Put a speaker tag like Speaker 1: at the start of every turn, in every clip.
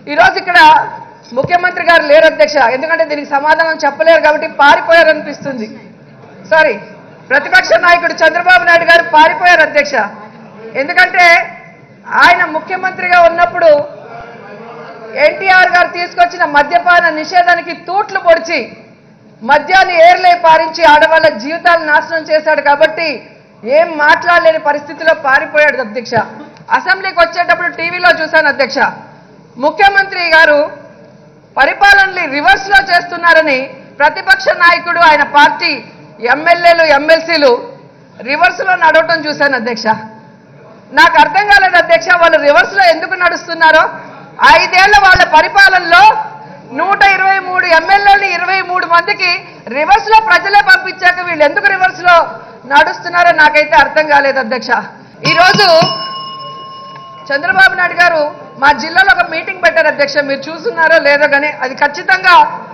Speaker 1: ఈరోజు ఇక్కడ ముఖ్యమంత్రి గారు లేరు అధ్యక్ష ఎందుకంటే దీనికి సమాధానం చెప్పలేరు కాబట్టి పారిపోయారు అనిపిస్తుంది సారీ ప్రతిపక్ష నాయకుడు చంద్రబాబు నాయుడు గారు పారిపోయారు అధ్యక్ష ఎందుకంటే ఆయన ముఖ్యమంత్రిగా ఉన్నప్పుడు ఎన్టీఆర్ గారు తీసుకొచ్చిన మద్యపాన నిషేధానికి తూట్లు పొడిచి మద్యాన్ని ఏర్లే పారించి ఆడవాళ్ళ జీవితాలు నాశనం చేశాడు కాబట్టి ఏం మాట్లాడలేని పరిస్థితిలో పారిపోయాడు అధ్యక్ష అసెంబ్లీకి వచ్చేటప్పుడు టీవీలో చూశాను అధ్యక్ష ముఖ్యమంత్రి గారు పరిపాలనని రివర్స్ లో చేస్తున్నారని ప్రతిపక్ష నాయకుడు ఆయన పార్టీ ఎమ్మెల్యేలు ఎమ్మెల్సీలు రివర్స్ లో నడవటం చూశాను అధ్యక్ష నాకు అర్థం కాలేదు అధ్యక్ష వాళ్ళు రివర్స్ లో ఎందుకు నడుస్తున్నారో ఐదేళ్ల వాళ్ళ పరిపాలనలో నూట ఇరవై మూడు ఎమ్మెల్యేలు ఇరవై మూడు మందికి రివర్స్ లో ప్రజలే పంపించాక వీళ్ళు ఎందుకు రివర్స్ లో నడుస్తున్నారో నాకైతే అర్థం కాలేదు అధ్యక్ష ఈరోజు చంద్రబాబు నాయుడు గారు మా జిల్లాలో ఒక మీటింగ్ పెట్టారు అధ్యక్ష మీరు చూస్తున్నారో లేదో కానీ అది ఖచ్చితంగా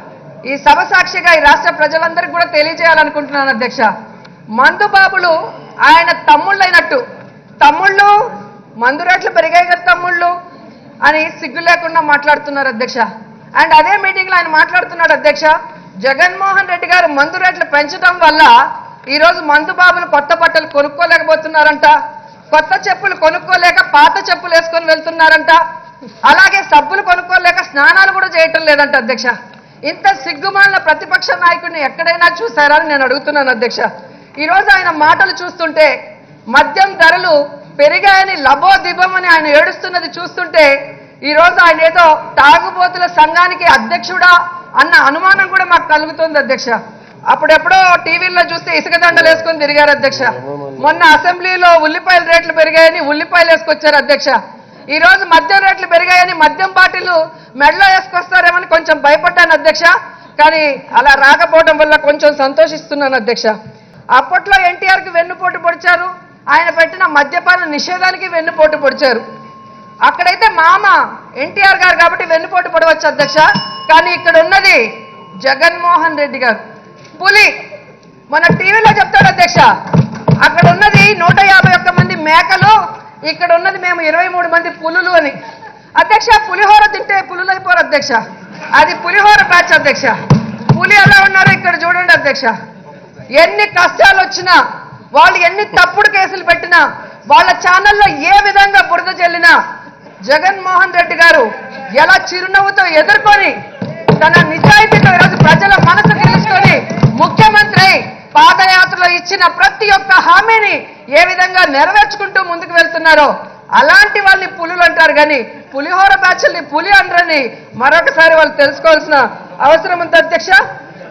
Speaker 1: ఈ సభ సాక్షిగా ఈ రాష్ట్ర ప్రజలందరికీ కూడా తెలియజేయాలనుకుంటున్నాను అధ్యక్ష మందు బాబులు ఆయన తమ్ముళ్ళైనట్టు తమ్ముళ్ళు మందు రేట్లు పెరిగాయి కదా తమ్ముళ్ళు అని సిగ్గు లేకుండా మాట్లాడుతున్నారు అధ్యక్ష అండ్ అదే మీటింగ్ లో ఆయన మాట్లాడుతున్నాడు అధ్యక్ష జగన్మోహన్ రెడ్డి గారు మందు రేట్లు పెంచడం వల్ల ఈ రోజు మందు బాబులు కొత్త బట్టలు కొనుక్కోలేకపోతున్నారంట కొత్త చెప్పులు కొనుక్కోలేక పాత చెప్పులు వేసుకొని వెళ్తున్నారంట అలాగే సబ్బులు కొనుక్కోలేక స్నానాలు కూడా చేయటం లేదంట అధ్యక్ష ఇంత సిగ్గుమాలిన ప్రతిపక్ష నాయకుడిని ఎక్కడైనా చూసారా అని నేను అడుగుతున్నాను అధ్యక్ష ఈ రోజు ఆయన మాటలు చూస్తుంటే మద్యం ధరలు పెరిగాయని లబోదిబమని ఆయన ఏడుస్తున్నది చూస్తుంటే ఈ రోజు ఆయన ఏదో తాగుబోతుల సంఘానికి అధ్యక్షుడా అన్న అనుమానం కూడా మాకు కలుగుతుంది అధ్యక్ష అప్పుడెప్పుడో టీవీల్లో చూస్తే ఇసుక దండలు వేసుకొని తిరిగారు అధ్యక్ష మొన్న అసెంబ్లీలో ఉల్లిపాయల రేట్లు పెరిగాయని ఉల్లిపాయలు వేసుకొచ్చారు అధ్యక్ష ఈ రోజు మద్యం రేట్లు పెరిగాయని మద్యం బాటిల్ మెడలో వేసుకొస్తారేమని కొంచెం భయపడ్డాను అధ్యక్ష కానీ అలా రాకపోవడం వల్ల కొంచెం సంతోషిస్తున్నాను అధ్యక్ష అప్పట్లో ఎన్టీఆర్ కి వెన్నుపోటు పొడిచారు ఆయన పెట్టిన మద్యపాన నిషేధానికి వెన్నుపోటు పొడిచారు అక్కడైతే మామ ఎన్టీఆర్ గారు కాబట్టి వెన్నుపోటు పడవచ్చు అధ్యక్ష కానీ ఇక్కడ ఉన్నది జగన్మోహన్ రెడ్డి గారు పులి మన టీవీలో చెప్తాడు అధ్యక్ష అక్కడ ఉన్నది నూట యాభై ఒక్క మంది మేకలు ఇక్కడ ఉన్నది మేము ఇరవై మూడు మంది పులులు అని అధ్యక్ష పులిహోర తింటే పులులు అయిపోరు అధ్యక్ష అది పులిహోర బ్యాచ్ అధ్యక్ష పులి ఎలా ఉన్నారో ఇక్కడ చూడండి అధ్యక్ష ఎన్ని కష్టాలు వచ్చినా వాళ్ళు ఎన్ని తప్పుడు కేసులు పెట్టినా వాళ్ళ ఛానల్లో ఏ విధంగా బురద చెల్లినా జగన్మోహన్ రెడ్డి గారు ఎలా చిరునవ్వుతో ఎదుర్కొని తన నిజాయితీతో ఈరోజు ప్రజల మనసు గెలుచుకొని ముఖ్యమంత్రి అయి పాదయాత్రలో ఇచ్చిన ప్రతి ఒక్క హామీని ఏ విధంగా నెరవేర్చుకుంటూ ముందుకు వెళ్తున్నారో అలాంటి వాళ్ళని పులులు అంటారు కానీ పులిహోర బ్యాచ్ల్ని పులి అనరని మరొకసారి వాళ్ళు తెలుసుకోవాల్సిన అవసరం ఉంది అధ్యక్ష